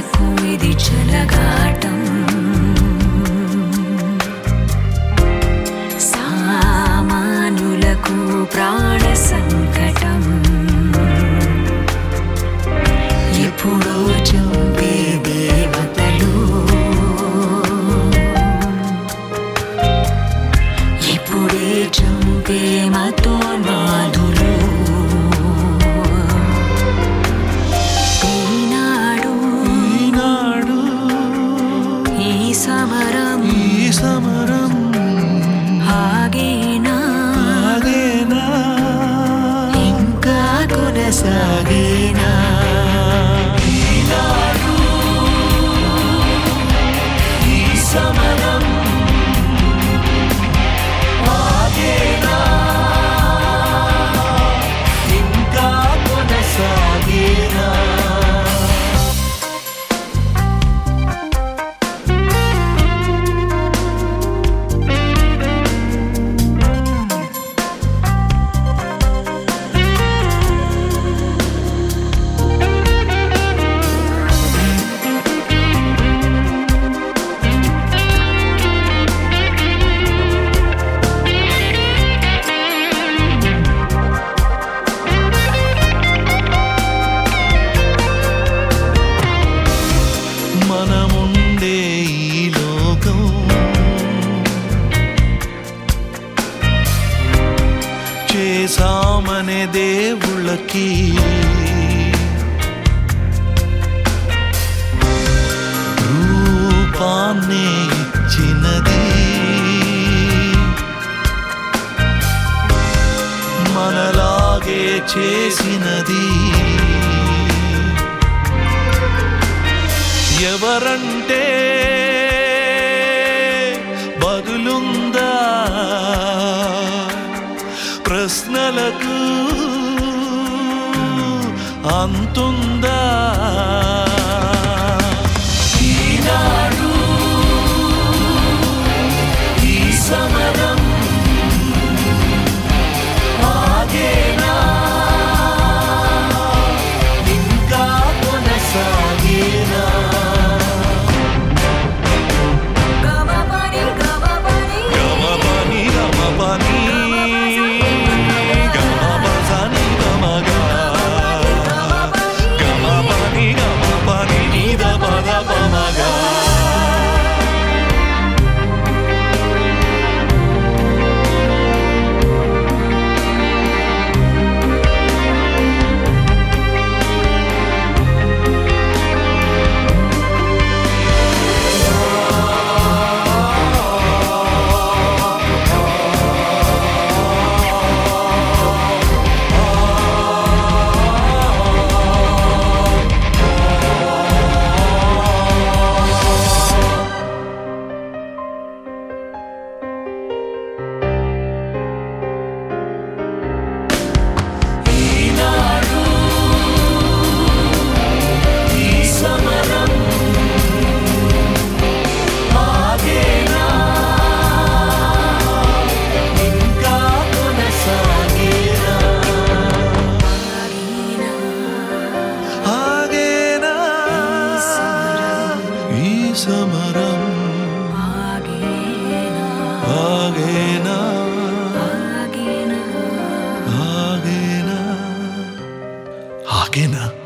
సమస్యకు ఇది చెలగాటం సామానులకు ప్రాణ సంకటం ఎప్పుడో చంపే దేవతలు ఇప్పుడే చంపే మతోన్మాదులు ఈనాడు ఈనాడు ఈ సమరం ఈ సమరం ఆగేనా ఆగేనా ఇంకా కొనసాగేనా ఈనాడు ఈ సమరం ఆగేనా ఇంకా కొనసాగేనా మనముండే ఈ లోకం చేసామనే దేవుళ్ళకి రూపాన్నే ఇచ్చినది మనలాగే చేసినది ఎవరంటే బదులుందా ప్రశ్నలకు అంతుందా ఈనాడు ఈ సమరం ఆగేనా ఇంకా కొనసాగేనా గమపని గమపని గమపని గమపని గమపసని గమగా గమపని గమపని నిద పద పమగా ఈనాడు ఈ సమరం ఆగేనా ఇంకా కొనసాగేనా ఆగేనా ఈ సమరం ఆగేనా ఆగేనా ఆగేనా ఆగేనా ఆగేనా